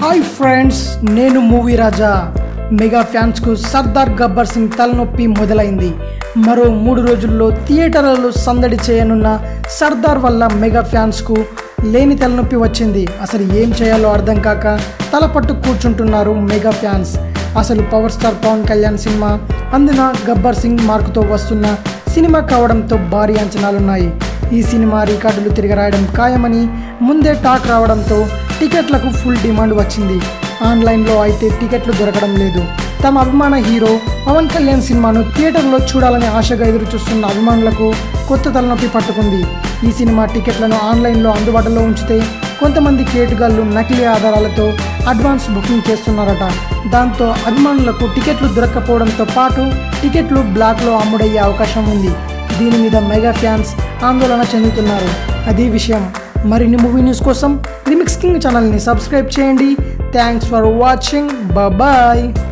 hi friends నేను movie Raja mega ఫ్యాన్స్కు సర్దార్ గబ్బర్ సింగ్ తలనొప్పి మొదలైంది మరో మూడు రోజుల్లో థియేటర్లలో సందడి చేయనున్న సర్దార్ వల్ల మెగా ఫ్యాన్స్కు లేని తలనొప్పి వచ్చింది అసలు ఏం చేయాలో అర్థం కాక తలపట్టు కూర్చుంటున్నారు మెగా ఫ్యాన్స్ అసలు పవర్ స్టార్ పవన్ కళ్యాణ్ సినిమా అందున గబ్బర్ సింగ్ మార్కుతో వస్తున్న సినిమా కావడంతో భారీ అంచనాలున్నాయి ఈ సినిమా రికార్డులు తిరగరాయడం ఖాయమని ముందే టాక్ రావడంతో టికెట్లకు ఫుల్ డిమాండ్ వచ్చింది ఆన్లైన్లో అయితే టికెట్లు దొరకడం లేదు తమ అభిమాన హీరో పవన్ కళ్యాణ్ సినిమాను థియేటర్లో చూడాలని ఆశగా ఎదురు చూస్తున్న అభిమానులకు కొత్త తలనొప్పి పట్టుకుంది ఈ సినిమా టికెట్లను ఆన్లైన్లో అందుబాటులో ఉంచితే కొంతమంది కేటుగాళ్ళు నకిలీ ఆధారాలతో అడ్వాన్స్ బుకింగ్ చేస్తున్నారట దాంతో అభిమానులకు టికెట్లు దొరక్కపోవడంతో పాటు టికెట్లు బ్లాక్లో అమ్ముడయ్యే అవకాశం ఉంది దీని మీద మెగా ఫ్యాన్స్ ఆందోళన చెందుతున్నారు అది విషయం మరిన్ని మూవీ న్యూస్ కోసం రిమిక్స్ కింగ్ ఛానల్ని సబ్స్క్రైబ్ చేయండి థ్యాంక్స్ ఫర్ వాచింగ్ బాయ్